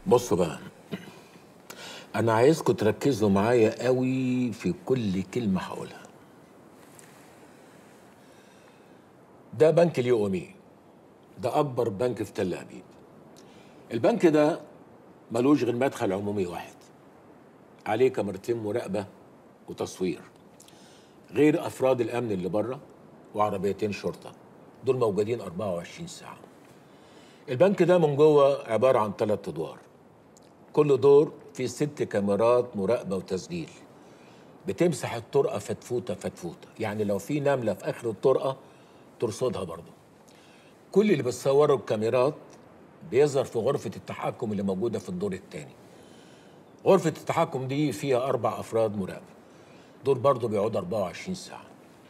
بصوا بقى انا عايزكم تركزوا معايا قوي في كل كلمه هقولها ده بنك اليو ام إي. ده اكبر بنك في تل ابيب البنك ده ملوش غير مدخل عمومي واحد عليه كاميرتين مراقبه وتصوير غير افراد الامن اللي بره وعربيتين شرطه دول موجودين 24 ساعه البنك ده من جوه عباره عن ثلاث ادوار كل دور فيه ست كاميرات مراقبه وتسجيل بتمسح الطرقه فتفوته فتفوته يعني لو في نمله في اخر الطرقه ترصدها برضه كل اللي بتصوروا الكاميرات بيظهر في غرفه التحكم اللي موجوده في الدور الثاني غرفه التحكم دي فيها اربع افراد مراقبه دول برضه بيقعدوا 24 ساعه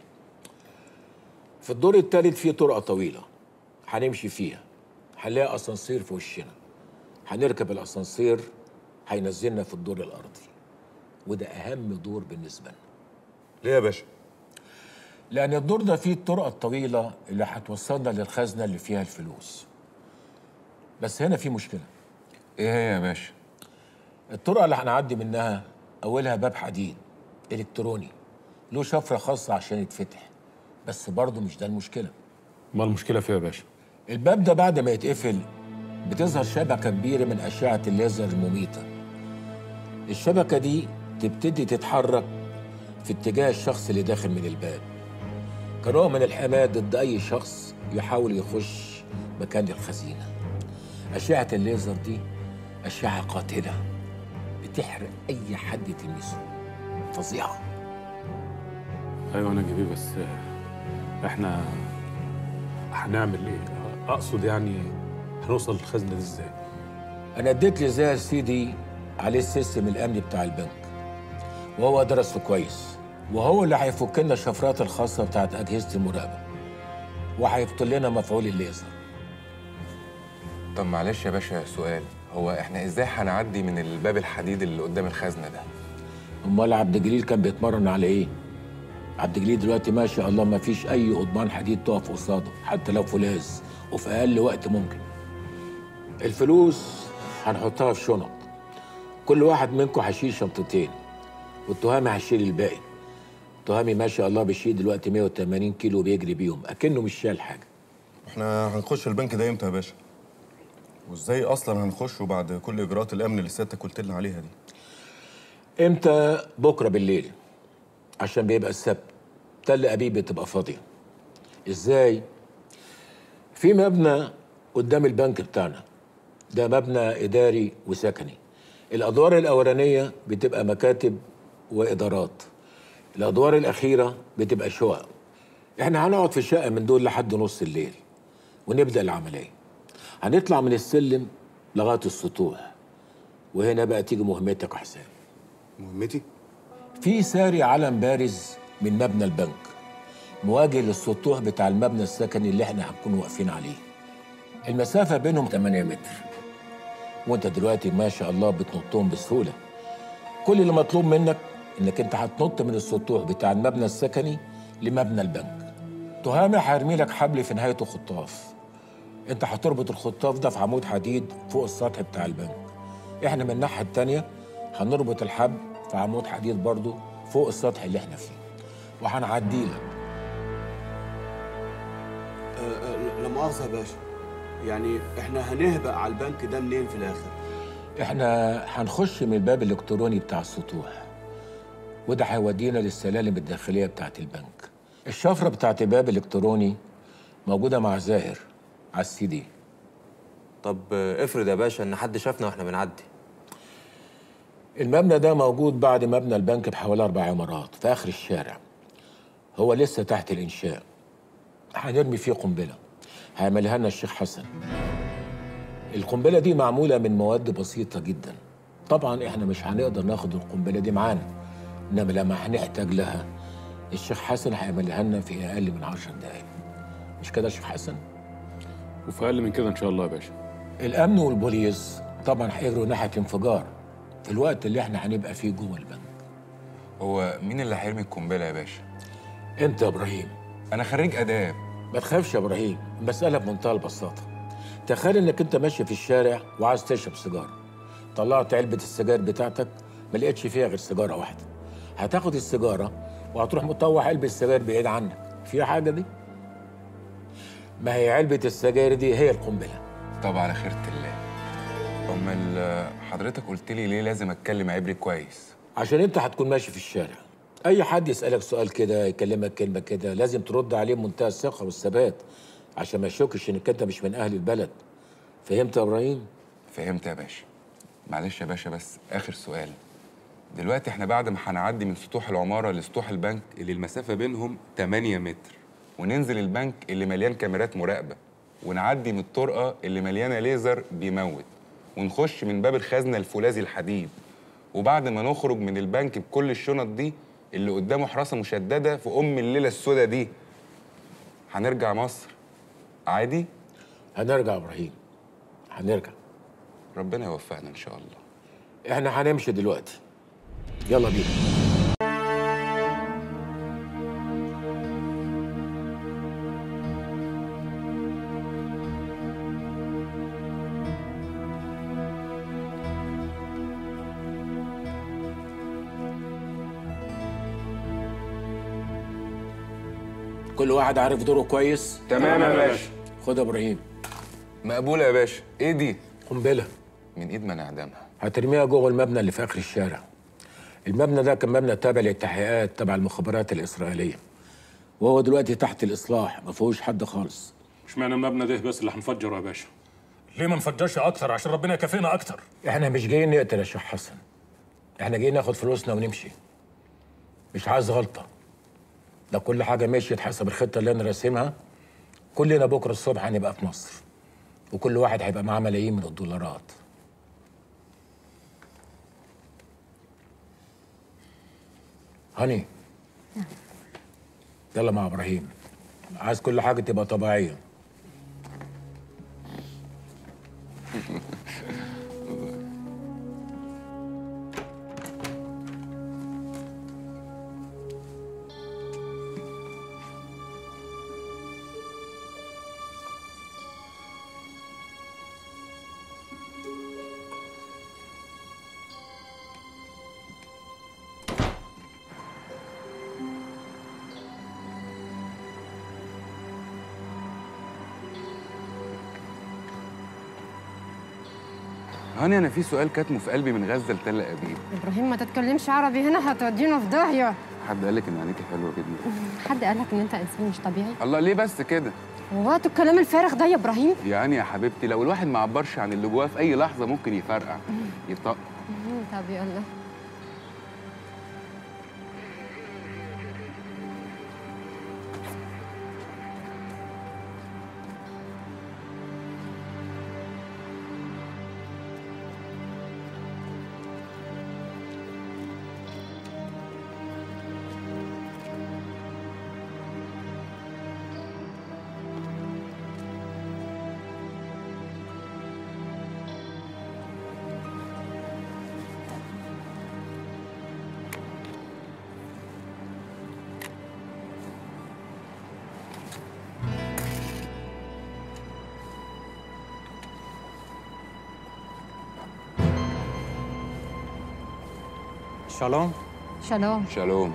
في الدور الثالث في طرقه طويله هنمشي فيها هنلاقي اسانسير في وشنا هنركب الاسانسير هينزلنا في الدور الارضي وده اهم دور بالنسبه لنا ليه يا باشا؟ لان الدور ده فيه الطرقه الطويله اللي هتوصلنا للخزنه اللي فيها الفلوس بس هنا في مشكله ايه هي يا باشا؟ الطرقه اللي هنعدي منها اولها باب حديد الكتروني له شفره خاصه عشان يتفتح بس برضه مش ده المشكله ما المشكله فيها يا باشا الباب ده بعد ما يتقفل بتظهر شبكة كبيرة من أشعة الليزر المميتة الشبكة دي تبتدي تتحرك في اتجاه الشخص اللي داخل من الباب كنوع من الحماية ضد أي شخص يحاول يخش مكان الخزينة أشعة الليزر دي أشعة قاتلة بتحرق أي حد تلمسه فظيعة ايوه انا جبيه بس احنا هنعمل ايه اقصد يعني هنوصل للخزنه دي ازاي أنا اديت لزاهر سيدي عليه السيستم الأمني بتاع البنك وهو درسه كويس وهو اللي هيفك لنا الشفرات الخاصة بتاعت أجهزة المراقبة وهيبطل لنا مفعول الليزر طب معلش يا باشا سؤال هو احنا ازاي هنعدي من الباب الحديد اللي قدام الخزنه ده؟ أمال عبد الجليل كان بيتمرن على إيه؟ عبد الجليل دلوقتي ما شاء الله ما فيش أي قضبان حديد تقف قصاده حتى لو فولاذ وفي أقل وقت ممكن الفلوس هنحطها في شنط كل واحد منكم هيشيل شنطتين والتهامي هيشيل الباقي تهامي ما شاء الله بيشيل دلوقتي 180 كيلو بيجري بيهم اكنه مش شايل حاجه احنا هنخش البنك ده امتى يا باشا؟ وازاي اصلا هنخشه بعد كل اجراءات الامن اللي سيادتك قلت لنا عليها دي؟ امتى بكره بالليل عشان بيبقى السبت تل ابيب بتبقى فاضيه ازاي في مبنى قدام البنك بتاعنا ده مبنى اداري وسكني الادوار الاولانيه بتبقى مكاتب وادارات الادوار الاخيره بتبقى شقق احنا هنقعد في شقه من دول لحد نص الليل ونبدا العمليه هنطلع من السلم لغايه السطوح وهنا بقى تيجي مهمتك يا حسام مهمتي؟ في ساري علم بارز من مبنى البنك مواجه للسطوح بتاع المبنى السكني اللي احنا هنكون واقفين عليه المسافة بينهم 8 متر وانت دلوقتي ما شاء الله بتنطهم بسهولة كل اللي مطلوب منك انك انت هتنط من السطوح بتاع المبنى السكني لمبنى البنك تهامي هيرمي لك حبل في نهايته خطاف انت هتربط الخطاف ده في عمود حديد فوق السطح بتاع البنك احنا من الناحية التانية هنربط الحبل في عمود حديد برضه فوق السطح اللي احنا فيه وهنعديه لك أه، لا مؤاخذة يا باشا يعني احنا هنهبق على البنك ده منين في الاخر؟ احنا هنخش من الباب الالكتروني بتاع السطوح وده هيودينا للسلالم الداخليه بتاعت البنك الشفره بتاعت الباب الالكتروني موجوده مع زاهر على السي دي طب آه، افرض يا باشا ان حد شافنا واحنا بنعدي المبنى ده موجود بعد مبنى البنك بحوالي اربع عمارات في اخر الشارع هو لسه تحت الانشاء هنرمي فيه قنبله هيعملها لنا الشيخ حسن القنبله دي معموله من مواد بسيطه جدا طبعا احنا مش هنقدر ناخد القنبله دي معانا انما لما هنحتاج لها الشيخ حسن هيعملها لنا في اقل من عشر دقائق مش كده يا شيخ حسن وفي اقل من كده ان شاء الله يا باشا الامن والبوليس طبعا هيجروا ناحيه انفجار في الوقت اللي احنا هنبقى فيه جوه البنك هو مين اللي هيرمي القنبله يا باشا؟ انت يا ابراهيم انا خريج اداب ما تخافش يا ابراهيم المساله بمنتهى البساطه تخيل انك انت ماشي في الشارع وعايز تشرب سيجاره طلعت علبه السجاير بتاعتك ما لقيتش فيها غير سيجاره واحده هتاخد السيجاره وهتروح مطوح علبه السجاير بعيد عنك فيها حاجه دي ما هي علبه السجاير دي هي القنبله طب على خيرة الله امال آه، حضرتك قلت لي ليه لازم اتكلم عبري كويس عشان انت هتكون ماشي في الشارع اي حد يسالك سؤال كده يكلمك كلمه كده لازم ترد عليه بمنتهى الثقه والثبات عشان ما يشكش انك انت مش من اهل البلد فهمت يا ابراهيم فهمت يا باشا معلش يا باشا بس اخر سؤال دلوقتي احنا بعد ما هنعدي من سطوح العماره لسطوح البنك اللي المسافه بينهم 8 متر وننزل البنك اللي مليان كاميرات مراقبه ونعدي من الطرقه اللي مليانه ليزر بيموت ونخش من باب الخزنه الفولاذي الحديد وبعد ما نخرج من البنك بكل الشنط دي اللي قدامه حراسه مشدده في ام الليله السوداء دي هنرجع مصر عادي هنرجع يا ابراهيم هنرجع ربنا يوفقنا ان شاء الله احنا هنمشي دلوقتي يلا بينا كل واحد عارف دوره كويس تمام يا باشا خد يا ابراهيم مقبولة يا باشا ايه دي؟ قنبله من ايد ما نعدمها هترميها جوه المبنى اللي في اخر الشارع المبنى ده كان مبنى تابع للتحقيقات تبع المخابرات الاسرائيليه وهو دلوقتي تحت الاصلاح ما فيهوش حد خالص اشمعنى المبنى ده بس اللي هنفجره يا باشا ليه ما نفجرش اكتر عشان ربنا يكافئنا اكتر احنا مش جايين نقتل يا شيخ حسن احنا جايين ناخد فلوسنا ونمشي مش عايز غلطه لو كل حاجه مشيت حسب الخطه اللي انا راسمها كلنا بكره الصبح هنبقى في مصر وكل واحد هيبقى معاه ملايين من الدولارات هاني يلا مع ابراهيم عايز كل حاجه تبقى طبيعيه هاني انا في سؤال كاتمه في قلبي من غزه لتل ابيب ابراهيم ما تتكلمش عربي هنا هتودينا في داهيه حد قال لك ان عينيكي حلوه جدا حد قالك ان انت انسان مش طبيعي الله ليه بس كده وقت الكلام الفارغ ده يا ابراهيم يعني يا حبيبتي لو الواحد ما عبرش عن اللي جواه في اي لحظه ممكن يفرقع يطق مم، طب يلا شالوم شالوم شالوم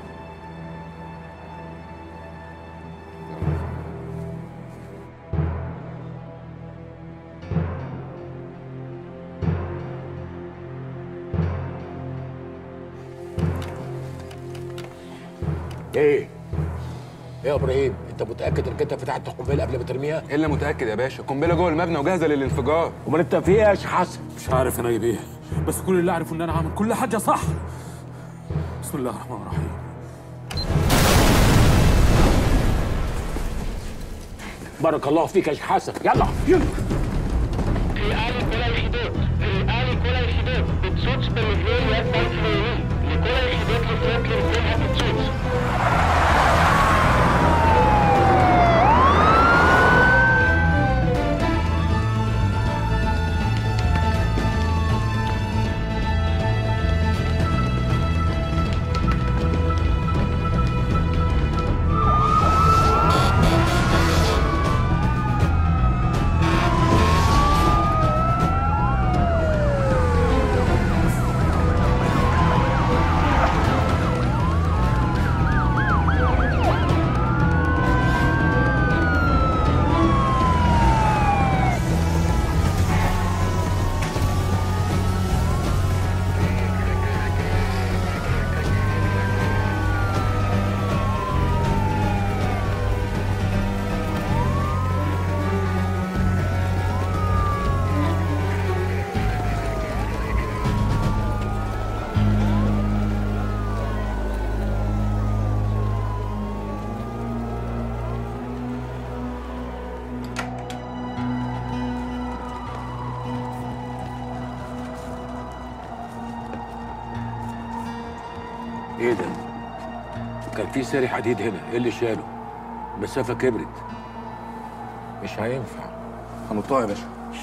ايه ايه يا ابراهيم انت متاكد انك انت فتحت القنبله قبل ما ترميها الا متاكد يا باشا قنبله جوه المبنى وجاهزه للانفجار امال انت في ايه يا شيخ حسن مش عارف انا اجيب ايه بس كل اللي اعرفه ان انا عامل كل حاجه صح بسم الله الرحمن الرحيم بارك الله فيك يا شيخ حسن يلا يلا קריאה לכל היחידות, קריאה לכל היחידות, פיצוץ במבנה יד בנק לאומי, לכל היחידות לפנות למקום הפיצוץ. ايه ده؟ كان في ساري حديد هنا، ايه اللي شاله؟ المسافة كبرت. مش هينفع. هنطها يا باشا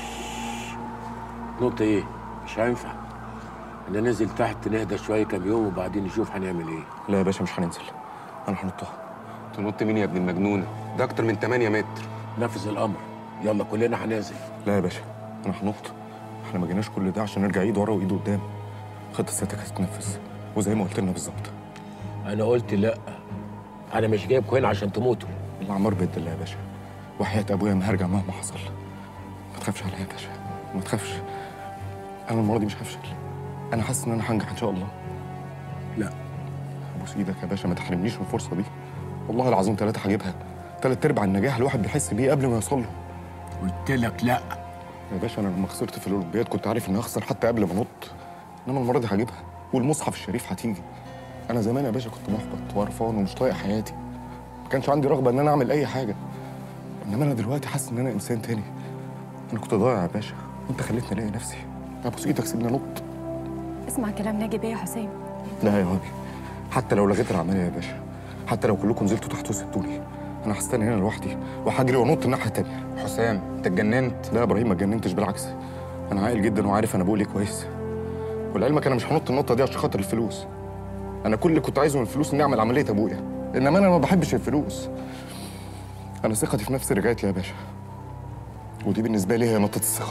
نقطة ايه؟ مش هينفع. انا نازل تحت نهدى شوية كام يوم وبعدين نشوف هنعمل ايه. لا يا باشا مش هننزل انا هنطها تنط مين يا ابن المجنونه ده اكتر من 8 متر نفذ الامر. يلا كلنا هننزل. لا يا باشا انا هنط احنا ما جيناش كل ده عشان نرجع ايد ورا وايد قدام خطه سيادتك هتتنفذ وزي ما قلت لنا بالظبط انا قلت لا. انا مش جايبكم هنا عشان تموتوا. الاعمار بيد الله يا باشا وحياه ابويا ما هرجع مهما حصل ما تخافش عليا يا باشا ما تخافش انا المره دي مش هفشل انا حاسس ان انا هنجح ان شاء الله لا. ابوس ايدك يا باشا ما تحرمنيش من الفرصه دي والله العظيم ثلاثه هجيبها ثلاث ارباع النجاح الواحد بيحس بيه قبل ما يوصل له قلت لك لا. يا باشا انا لما خسرت في الاولمبياد كنت عارف اني هخسر حتى قبل ما انط انما المره دي هجيبها والمصحف الشريف هتيجي انا زمان يا باشا كنت محبط وقرفان ومش طايق حياتي ما كانش عندي رغبه ان انا اعمل اي حاجه انما انا دلوقتي حاسس ان انا انسان تاني انا كنت ضايع يا باشا وانت خليتني الاقي نفسي ابوس ايدك سيبني انط اسمع كلام ناجي بيه يا حسام لا يا هابي حتى لو لغيت العمليه يا باشا حتى لو كلكم نزلتوا تحت وسبتوني انا هستنى هنا لوحدي وهجري وانط الناحيه التانيه حسام انت اتجننت لا يا ابراهيم ما اتجننتش بالعكس انا عاقل جدا وعارف انا بقول ايه كويس ولعلمك انا مش هنط النطه دي عشان خاطر الفلوس انا كل اللي كنت عايزه من الفلوس اني اعمل عمليه ابويا انما انا ما بحبش الفلوس انا ثقتي في نفسي رجعت لي يا باشا ودي بالنسبه لي هي نقطه الثقه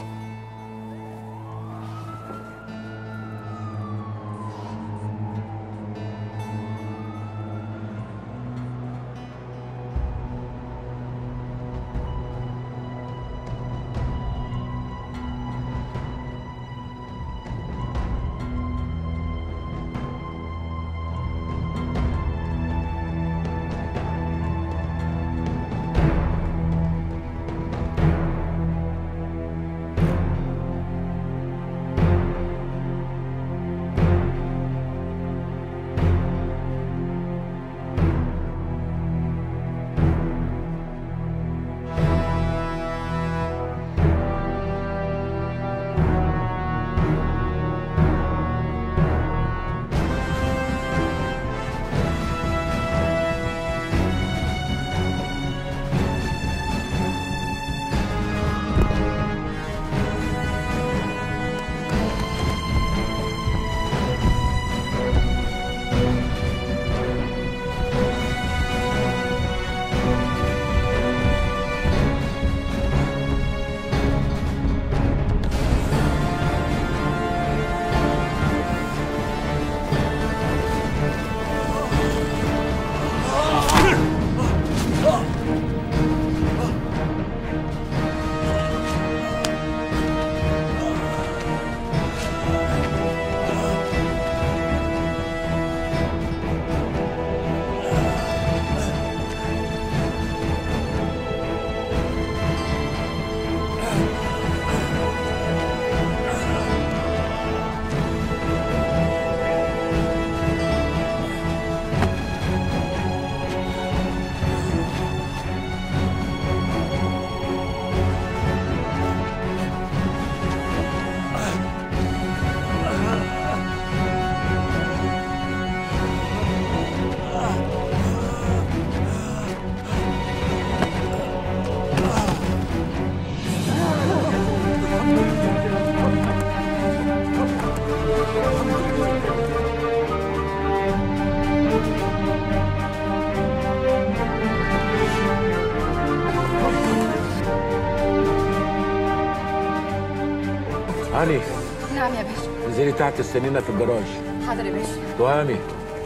هاني نعم يا باشا انزلي تحت استنينا في الجراج حاضر يا باشا تهامي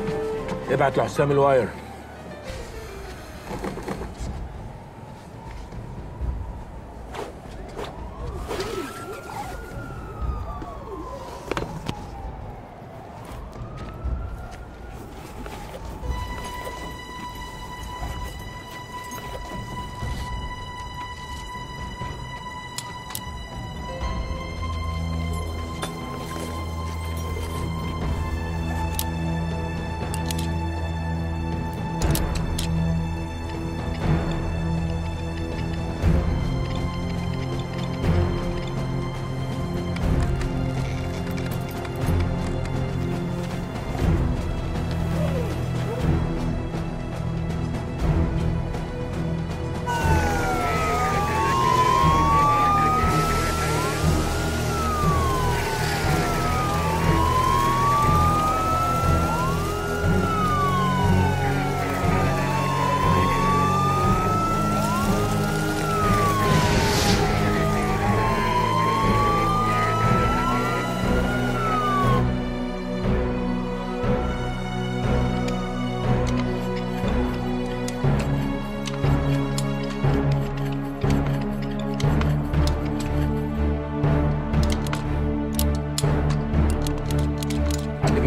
ابعت لحسام الواير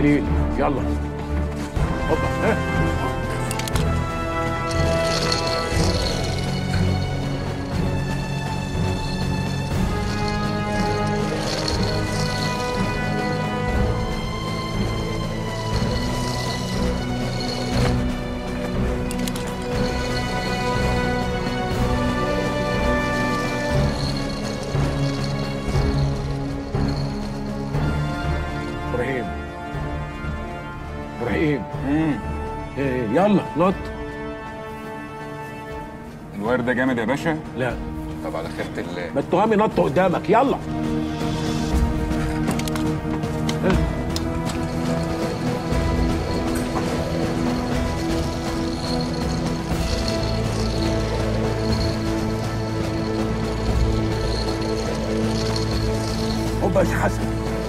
خليل يلا هوبا ها ابراهيم ابراهيم ايه يلا نط الواير ده جامد يا باشا لا طب على خيرة الله ما التهامي نط قدامك يلا هوبا يا حسن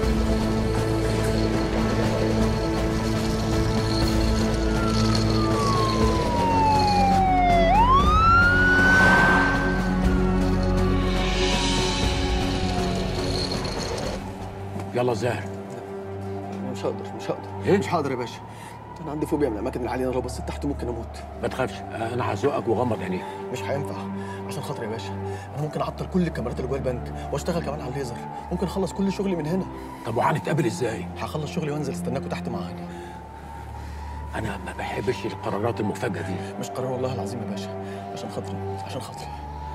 يلا زاهر مش هقدر مش هقدر إيه؟ مش هقدر يا باشا انا عندي فوبيا من الاماكن العاليه انا لو بصيت تحت ممكن اموت ما تخافش انا هزوقك وغمض عينيك مش هينفع عشان خاطر يا باشا انا ممكن اعطل كل الكاميرات اللي جوه البنك واشتغل كمان على الليزر ممكن اخلص كل شغلي من هنا طب وهنتقابل ازاي هخلص شغلي وانزل استناكوا تحت معايا انا ما بحبش القرارات المفاجئه دي مش قرار والله العظيم يا باشا عشان خاطري عشان خاطري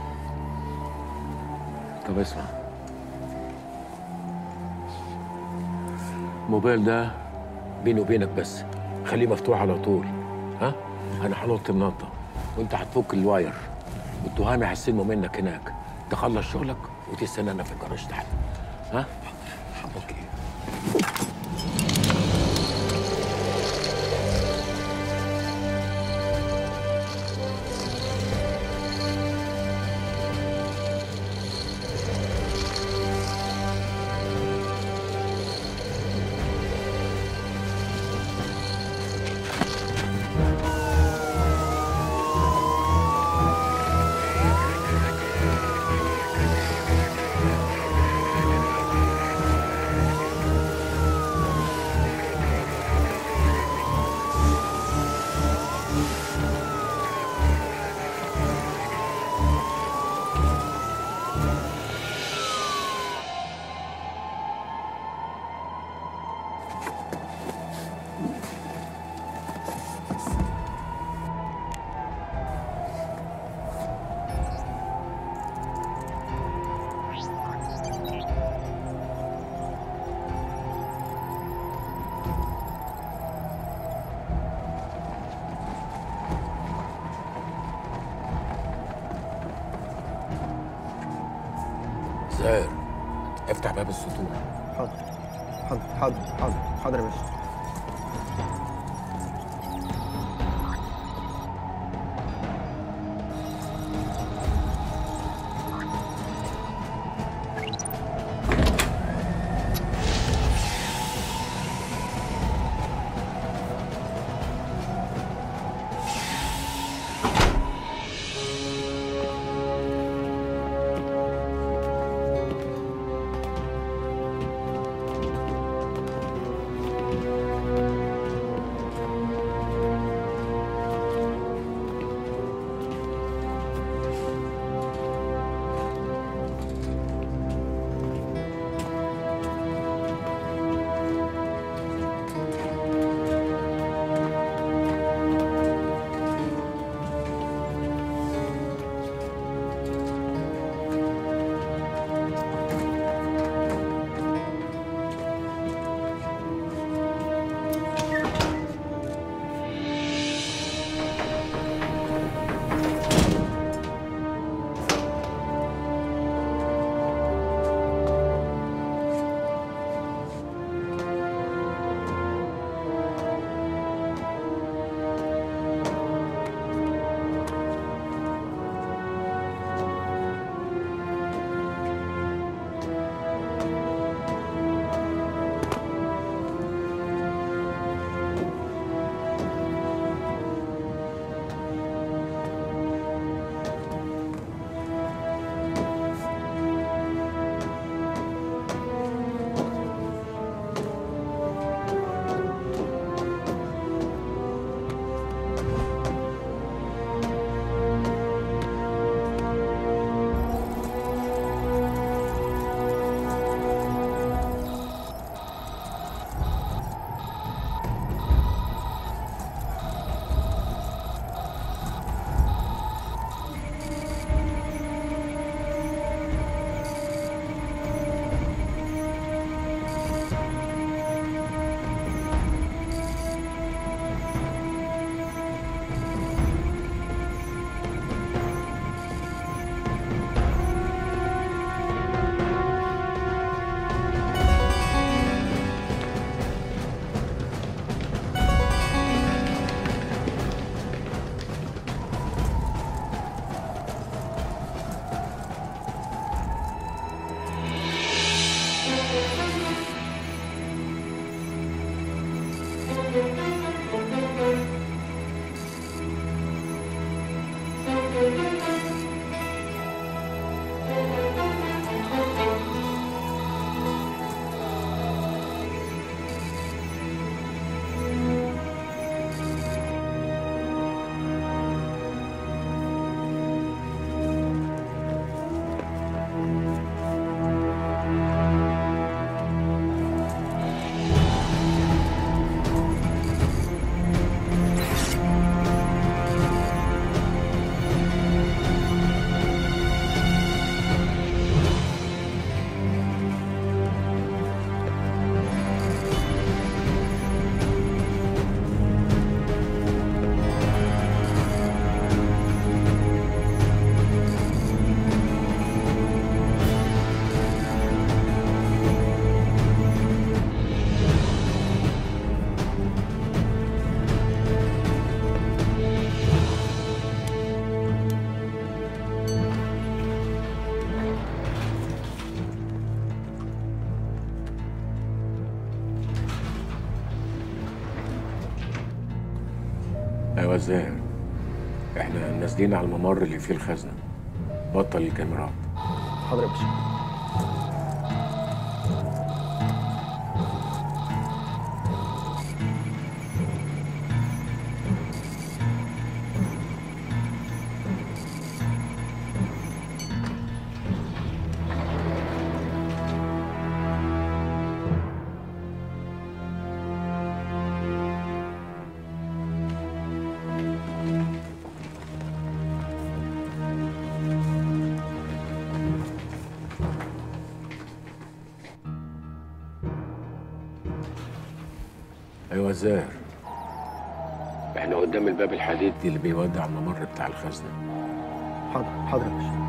طب اسمع الموبايل ده بيني وبينك بس خليه مفتوح على طول ها انا هنط النطه وانت هتفك الواير والتهامي هيستلموا منك هناك تخلص شغلك وتستنانا في الجراج تحت ها اوكي زاهر افتح باب السطور حاضر حاضر حاضر حاضر حاضر يا باشا ايوه الزاهر احنا نازلين على الممر اللي فيه الخزنه بطل الكاميرات حاضر يا باشا ايوه الزاهر احنا قدام الباب الحديدي اللي بيودي على الممر بتاع الخزنه حاضر حاضر يا باشا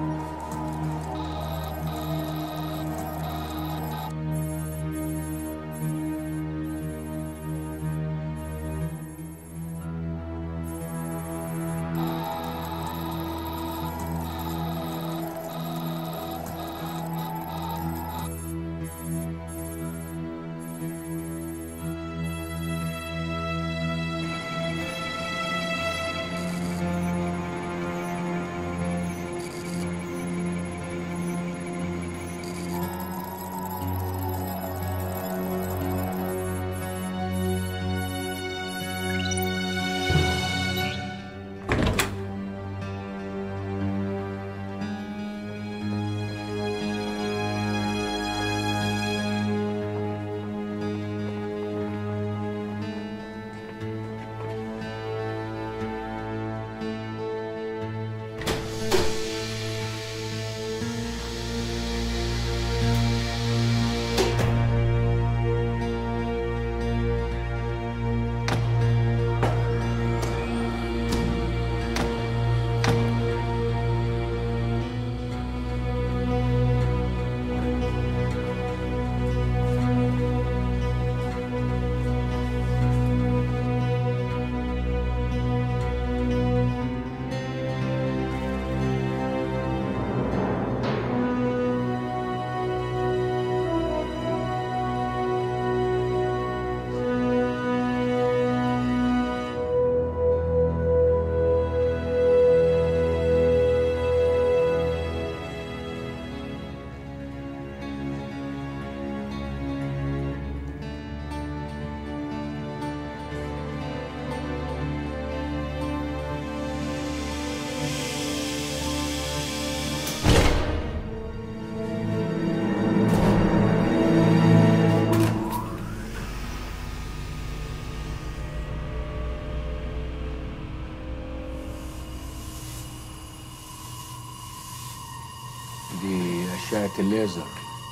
دي أشعة الليزر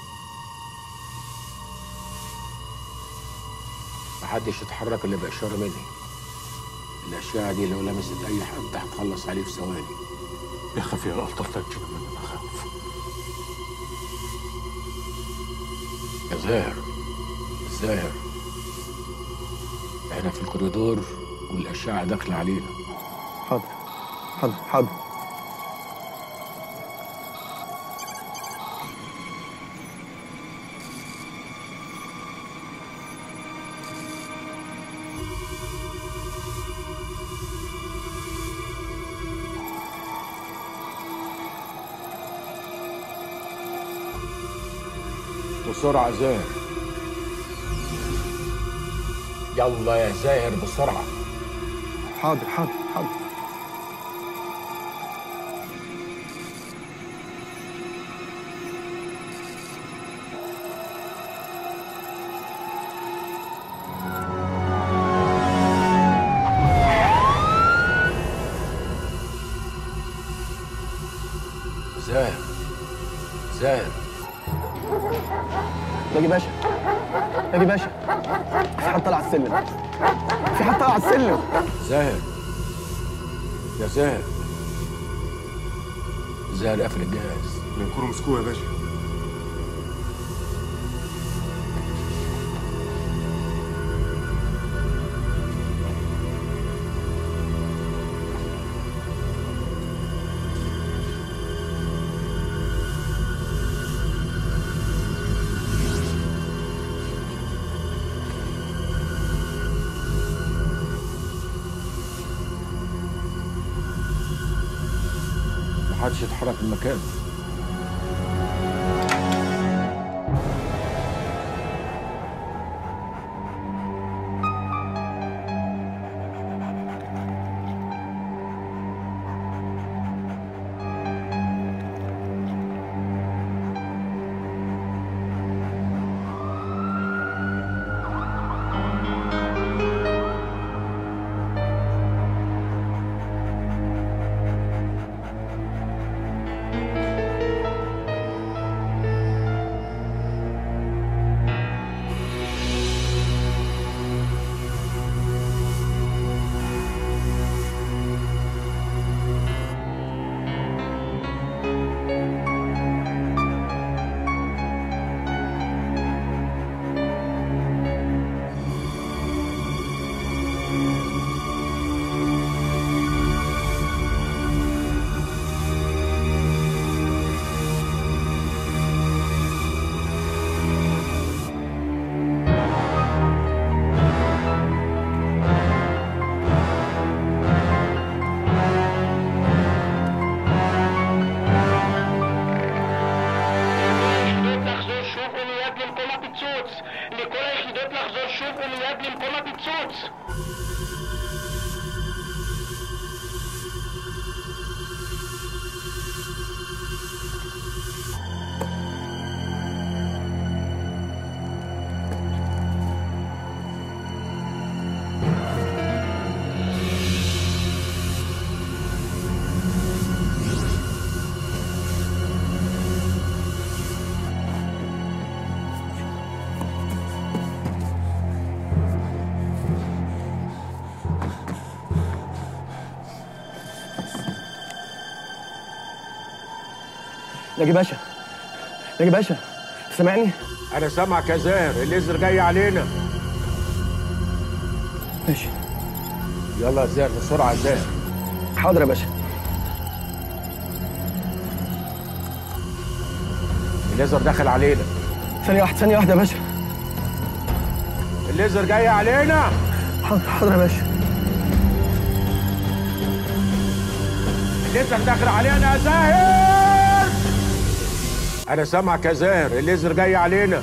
محدش يتحرك إلا بإشارة مني الأشعة دي لو لمست أي حد هتخلص عليه في ثواني يخاف يا ألطف تنجي من المخاوف يا زاهر زاهر احنا في الكوريدور والأشعة داخلة علينا حاضر حاضر حاضر بسرعة يا زاهر يلا يا زاهر بسرعة حاضر حاضر حاضر زاهر زاهر باجي باشا باجي باشا في حد طالع على السلم في حد طالع على السلم زاهر يا زاهر زاهر قفل الجهاز الانكور مسكوه يا باشا محدش يتحرك من مكانه היחידות לחזור שוב ומיד למקום הפיצוץ! לכל היחידות לחזור שוב ומיד למקום הפיצוץ! ناجي باشا ناجي باشا سامعني انا سامعك يا زاهر الليزر جاي علينا ماشي يلا يا زاهر بسرعه يا زاهر حاضر يا باشا الليزر دخل علينا ثانية واحدة ثانية واحدة يا باشا الليزر جاي علينا حاضر حاضر يا باشا الليزر داخل علينا يا زاهر انا سامعك يا زاهر الليزر جاي علينا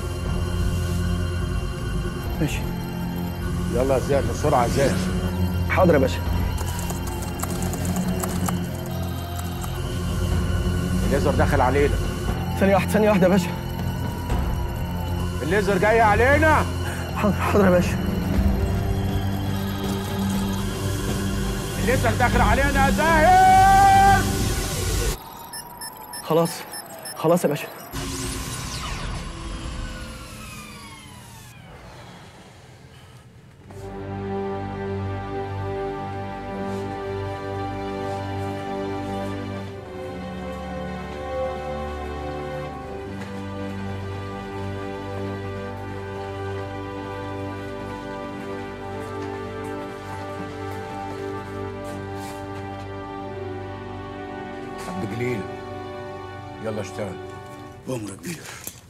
ماشي يلا يا زاهر بسرعه يا زاهر حاضر يا باشا الليزر دخل علينا ثانية واحدة ثانية واحدة يا باشا الليزر جاي علينا حاضر حاضر يا باشا الليزر داخل علينا يا زاهر خلاص خلاص يا باشا عبد جليل يلا اشتغل بأمر كبير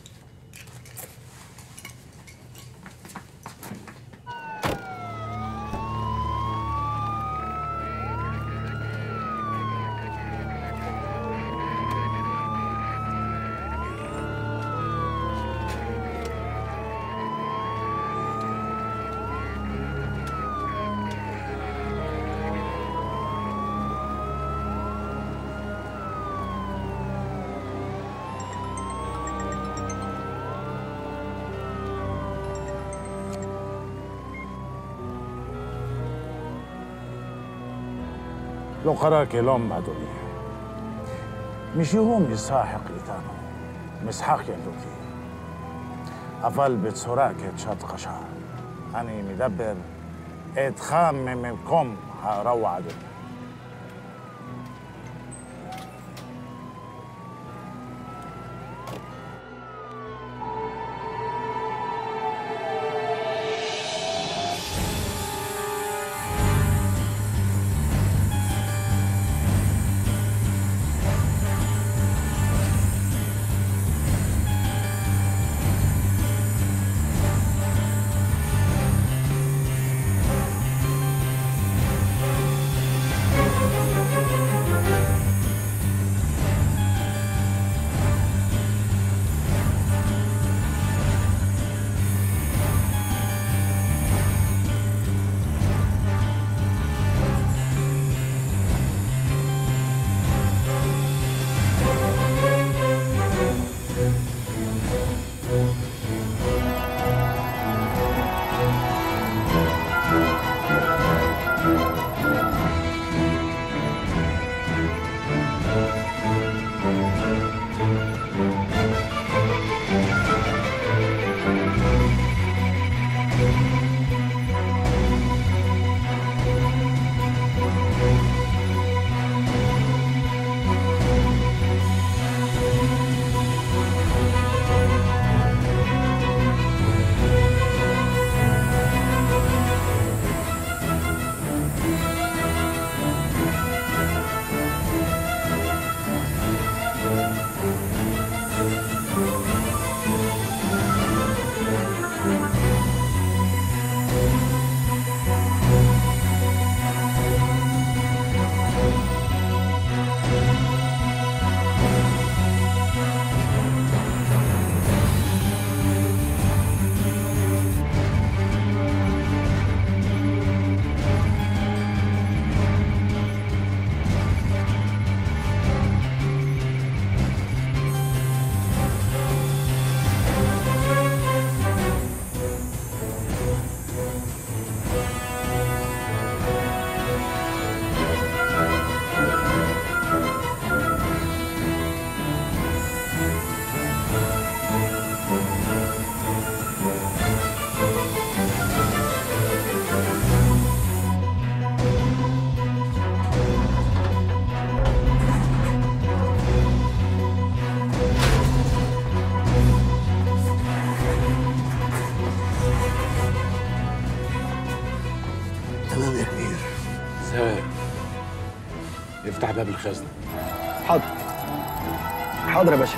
לא קרה כלום, אדוני. מישהו משחק איתנו, משחק ילדותי. אבל בצורה קצת קשה. אני מדבר איתך ממקום הרוע, אדוני. افتح باب الخزنه حاضر حاضر يا باشا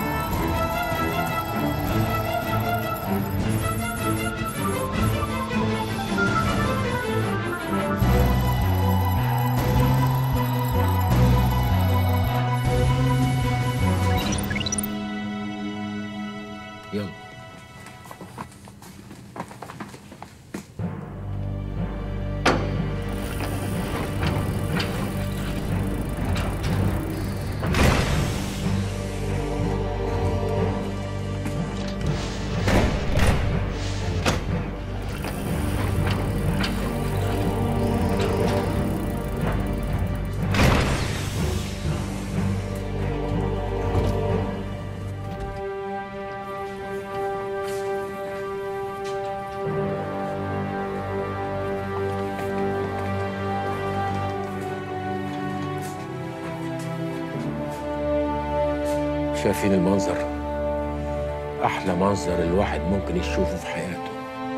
يلا شايفين المنظر احلى منظر الواحد ممكن يشوفه في حياته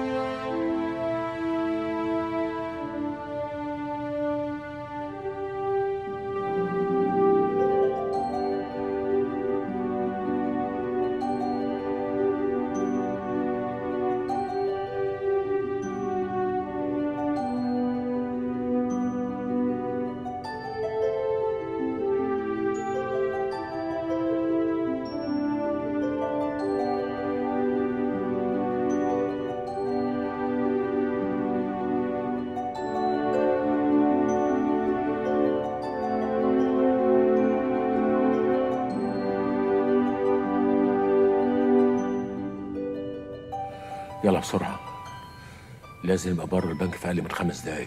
يلا بسرعه لازم يبقى بره البنك في اقل من خمس دقايق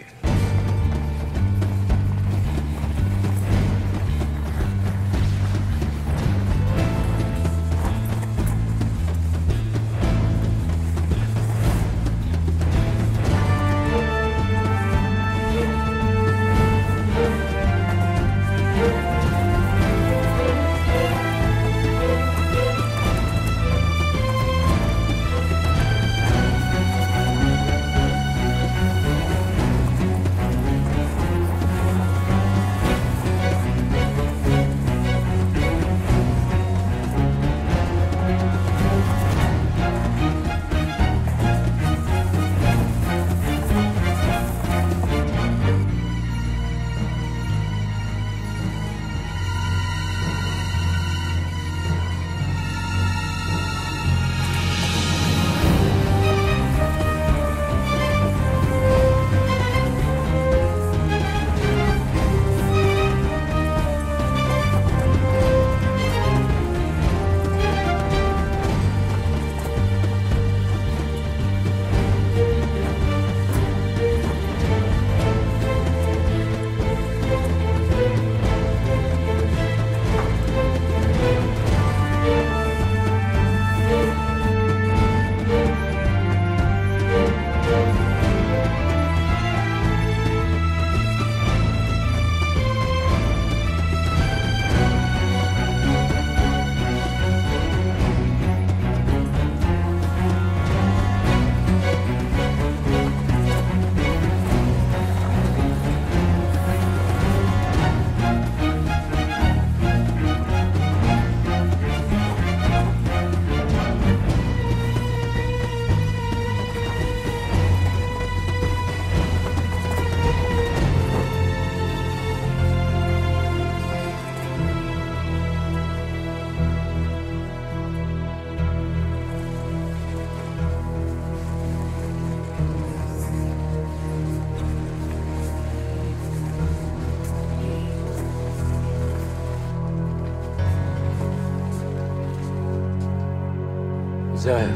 زاهر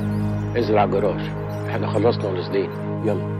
انزل على الجراج احنا خلصنا ونازلين يلا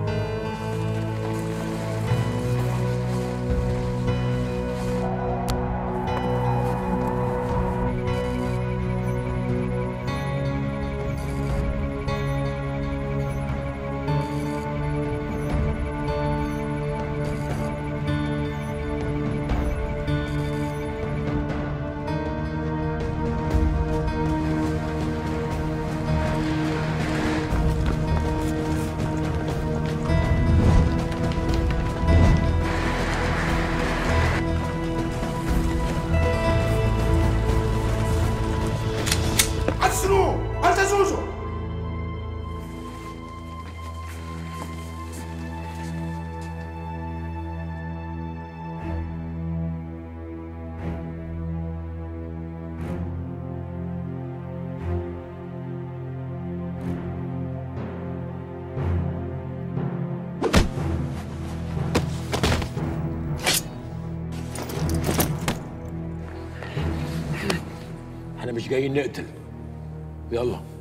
زوزو احنا مش جايين نقتل يلا